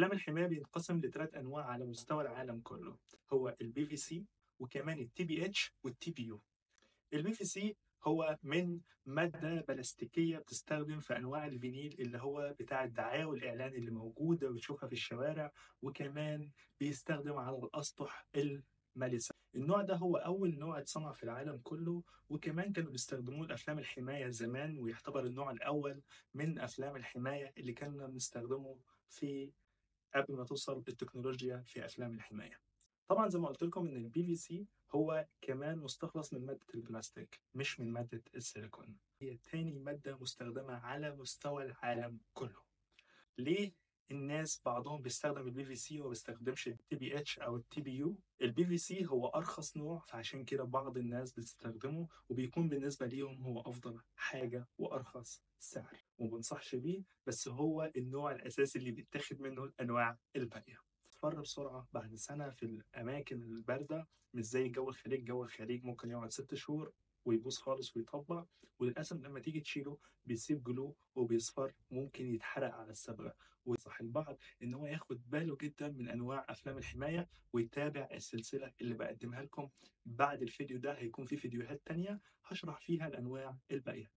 أفلام الحماية بينقسم لثلاث أنواع على مستوى العالم كله هو البي في سي وكمان التي بي اتش والتي بي يو البي في سي هو من مادة بلاستيكية بتستخدم في أنواع الفينيل اللي هو بتاع الدعاية والإعلان اللي موجودة وتشوفها في الشوارع وكمان بيستخدم على الأسطح الملسة النوع ده هو أول نوع اتصنع في العالم كله وكمان كانوا بيستخدموه لأفلام الحماية زمان ويعتبر النوع الأول من أفلام الحماية اللي كنا بنستخدمه في قبل ما توصل التكنولوجيا في أفلام الحماية طبعا زي ما قلت لكم ان البي في سي هو كمان مستخلص من ماده البلاستيك مش من ماده السيليكون هي تاني ماده مستخدمه على مستوى العالم كله ليه الناس بعضهم بيستخدم البي في سي وما بيستخدمش التي بي اتش او التي بي يو البي في سي هو ارخص نوع فعشان كده بعض الناس بتستخدمه وبيكون بالنسبه ليهم هو افضل حاجه وارخص سعر وما بنصحش بيه بس هو النوع الاساسي اللي بيتاخد منه الانواع الباقيه اصفر بسرعة بعد سنة في الأماكن الباردة مش زي جو الخليج جو الخليج ممكن يقعد ست شهور ويبوظ خالص ويطبع وللأسف لما تيجي تشيله بيسيب جلو وبيصفر ممكن يتحرق على الصبغة وينصح البعض إن هو ياخد باله جدا من أنواع أفلام الحماية ويتابع السلسلة اللي بقدمها لكم بعد الفيديو ده هيكون في فيديوهات تانية هشرح فيها الأنواع الباقية